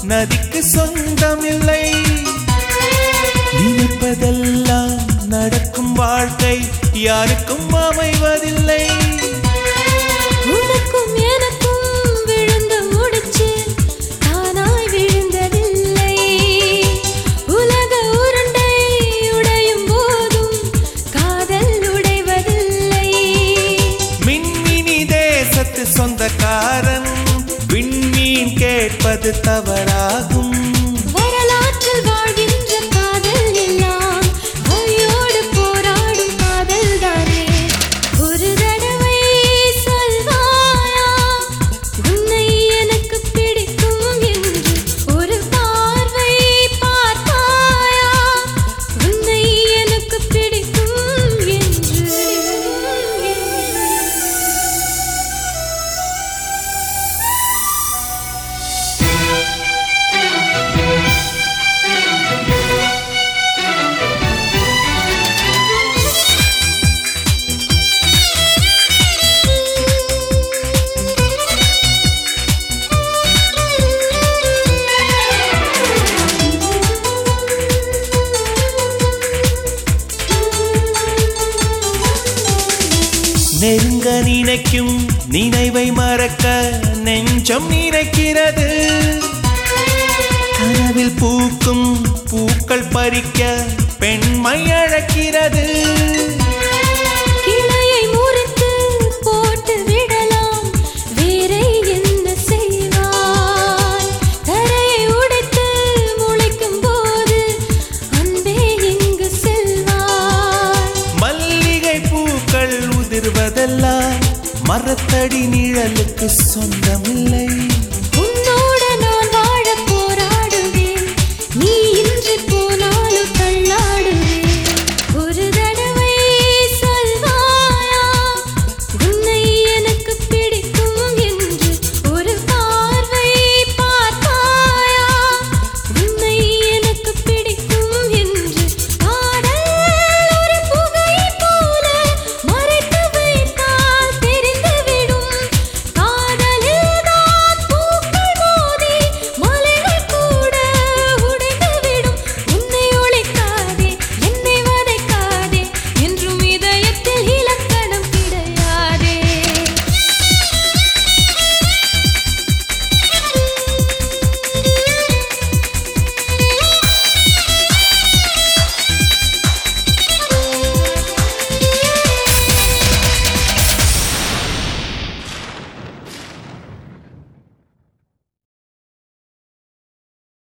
நதிக்கு சொந்தமில்லை நினைப்பதெல்லாம் நடக்கும் வாழ்க்கை யாருக்கும் அமைவதில்லை உனக்கும் எனக்கும் விழுந்த முடிச்சு தானாய் விழுந்ததில்லை உலக உருண்டை உடையும் போதும் காதல் உடைவதில்லை மின்மினி தேசத்து சொந்தக்காரன் விண்மீன் கேட்பது தவறாகும் வரலாற்றில் வாழ்கின்ற காதல் எல்லாம் பொய்யோடு போராடும் காதல் தானே ஒரு தடவை சொல்வாயா உன்னை எனக்கு பிடிக்கும் என்று ஒரு பார்வை பார்த்தாயா உன்னை எனக்கு பிடிக்கும் என்று நெருங்க நினைக்கும் நினைவை மறக்க நெஞ்சம் நினைக்கிறது கனவில் பூக்கும் பூக்கள் பறிக்க பெண்மை அழைக்கிறது கிளையை முறித்து போட்டு விடலாம் வேறே என்ன செய்வாய் தரையை உடைத்து முளைக்கும் போது அன்பே எங்கு செல்வாய் மல்லிகை பூக்கள் உதிர்வதெல்லாம் மரத்தடி நிழலுக்கு சொந்தமில்லை